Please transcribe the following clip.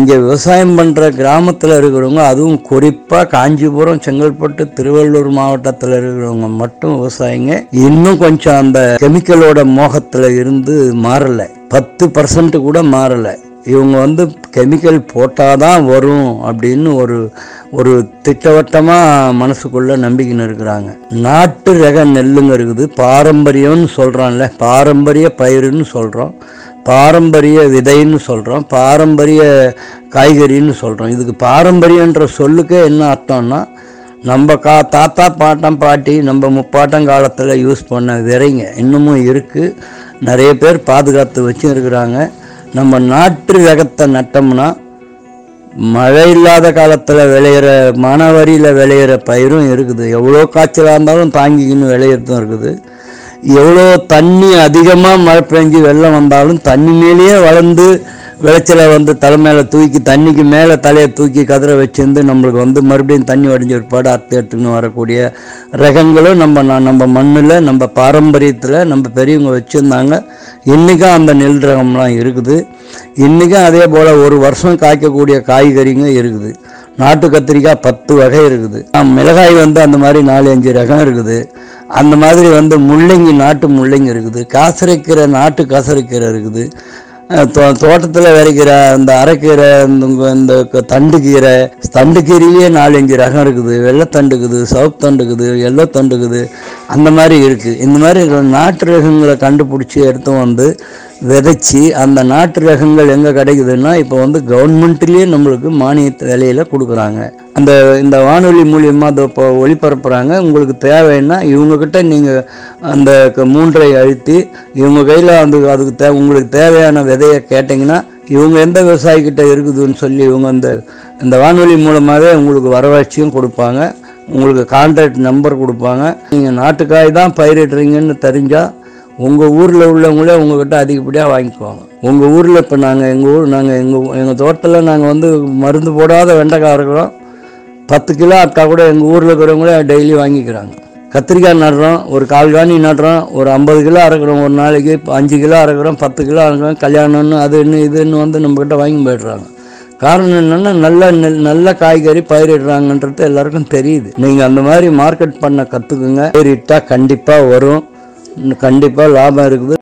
இங்கே விவசாயம் பண்ணுற கிராமத்தில் இருக்கிறவங்க அதுவும் குறிப்பாக காஞ்சிபுரம் செங்கல்பட்டு திருவள்ளூர் மாவட்டத்தில் இருக்கிறவங்க மட்டும் விவசாயிங்க இன்னும் கொஞ்சம் அந்த கெமிக்கலோட மோகத்தில் இருந்து மாறலை பத்து பர்சன்ட் கூட மாறலை இவங்க வந்து கெமிக்கல் போட்டாதான் வரும் அப்படின்னு ஒரு ஒரு திட்டவட்டமாக மனசுக்குள்ள நம்பிக்கின்னு இருக்கிறாங்க நாட்டு ரக நெல்லுங்க இருக்குது பாரம்பரியம்னு சொல்கிறோம்ல பாரம்பரிய பயிருன்னு சொல்கிறோம் பாரம்பரிய விதைன்னு சொல்கிறோம் பாரம்பரிய காய்கறின்னு சொல்கிறோம் இதுக்கு பாரம்பரியன்ற சொல்லுக்கே என்ன அர்த்தம்னா நம்ம கா தாத்தா பாட்டம் பாட்டி நம்ம முப்பாட்டம் காலத்தில் யூஸ் பண்ண விதைங்க இன்னமும் இருக்குது நிறைய பேர் பாதுகாத்து வச்சும் இருக்கிறாங்க நம்ம நாட்டு ரகத்தை நட்டோம்னா மழை இல்லாத காலத்தில் விளையிற மணவரியில் விளையிற பயிரும் இருக்குது எவ்வளோ காய்ச்சலாக இருந்தாலும் தாங்கிக்கின்னு விளையிறதும் இருக்குது எவ்வளோ தண்ணி அதிகமாக மழை பெஞ்சு வெள்ளம் வந்தாலும் தண்ணி மேலேயே வளர்ந்து விளைச்சலை வந்து தலை மேலே தூக்கி தண்ணிக்கு மேலே தலையை தூக்கி கதிரை வச்சிருந்து நம்மளுக்கு வந்து மறுபடியும் தண்ணி வடிஞ்ச ஒருபாடு அறுத்து எடுத்துன்னு வரக்கூடிய ரகங்களும் நம்ம ந- நம்ம மண்ணில் நம்ம பாரம்பரியத்தில் நம்ம பெரியவங்க வச்சுருந்தாங்க இன்றைக்கும் அந்த நெல் ரகம்லாம் இருக்குது இன்றைக்கும் அதே போல் ஒரு வருஷம் காய்க்கக்கூடிய காய்கறிங்க இருக்குது நாட்டு கத்திரிக்காய் பத்து வகை இருக்குது ஆ, மிளகாய் வந்து அந்த மாதிரி நாலு அஞ்சு ரகம் இருக்குது அந்த மாதிரி வந்து முள்ளங்கி நாட்டு முள்ளங்கி இருக்குது காசரைக்கீரை நாட்டு காசரைக்கீரை இருக்குது அஹ் தோ தோட்டத்தில் விளைக்கிற அந்த அரைக்கீரை இந்த இந்த க- தண்டுக்கீரை தண்டுக்கீரையிலேயே நாலஞ்சு ரகம் இருக்குது வெள்ளைத்தண்டு இருக்குது சிவப்பு தண்டு இருக்குது எல்லோ தண்டு இருக்குது அந்த மாதிரி இருக்குது இந்த மாதிரி இருக்கிற நாட்டு ரகங்களை கண்டுபிடிச்சி எடுத்து வந்து விதைச்சி அந்த நாட்டு ரகங்கள் எங்கே கிடைக்குதுன்னா இப்போ வந்து கவர்மெண்ட்லேயே நம்மளுக்கு மானியத்து விலையில கொடுக்குறாங்க அந்த இந்த வானொலி மூலியமாக அதை இப்போ ஒளிபரப்புகிறாங்க உங்களுக்கு தேவைன்னா இவங்கக்கிட்ட நீங்கள் அந்த க- மூன்றை அழுத்தி இவங்க கையில் அந்த அதுக்கு தே உங்களுக்கு தேவையான விதையை கேட்டிங்கன்னா இவங்க எந்த விவசாயிக்கிட்ட இருக்குதுன்னு சொல்லி இவங்க அந்த இந்த வானொலி மூலமாகவே உங்களுக்கு வரவழைச்சியும் கொடுப்பாங்க உங்களுக்கு கான்டாக்ட் நம்பர் கொடுப்பாங்க நீங்கள் நாட்டுக்காய் தான் பயிரிடுறீங்கன்னு தெரிஞ்சால் உங்கள் ஊரில் உள்ளவங்களே உங்ககிட்ட அதிகப்படியாக வாங்கிக்குவாங்க உங்கள் ஊரில் இப்போ நாங்கள் எங்கள் ஊர் நாங்கள் எங்கள் எங்கள் தோட்டத்தில் நாங்கள் வந்து மருந்து போடாத வெண்டைக்காய் இருக்கிறோம் பத்து கிலோ அக்கா கூட எங்கள் ஊரில் இருக்கிறவங்களே டெய்லி வாங்கிக்கிறாங்க கத்திரிக்காய் நடுறோம் ஒரு கால் காணி நடுறோம் ஒரு ஐம்பது கிலோ அறுக்கிறோம் ஒரு நாளைக்கு இப்போ அஞ்சு கிலோ அறுக்கிறோம் பத்து கிலோ அறுக்கிறோம் கல்யாணம்னு அது இன்னும் இதுன்னு வந்து நம்மக்கிட்ட வாங்கி போயிடுறாங்க காரணம் என்னென்னா நல்ல நெல் நல்ல காய்கறி பயிரிடுறாங்கன்றது எல்லாருக்கும் தெரியுது நீங்கள் அந்த மாதிரி மார்க்கெட் பண்ண கற்றுக்குங்க பயிரிட்டால் கண்டிப்பாக வரும் கண்டிப்பாக லாபம் இருக்குது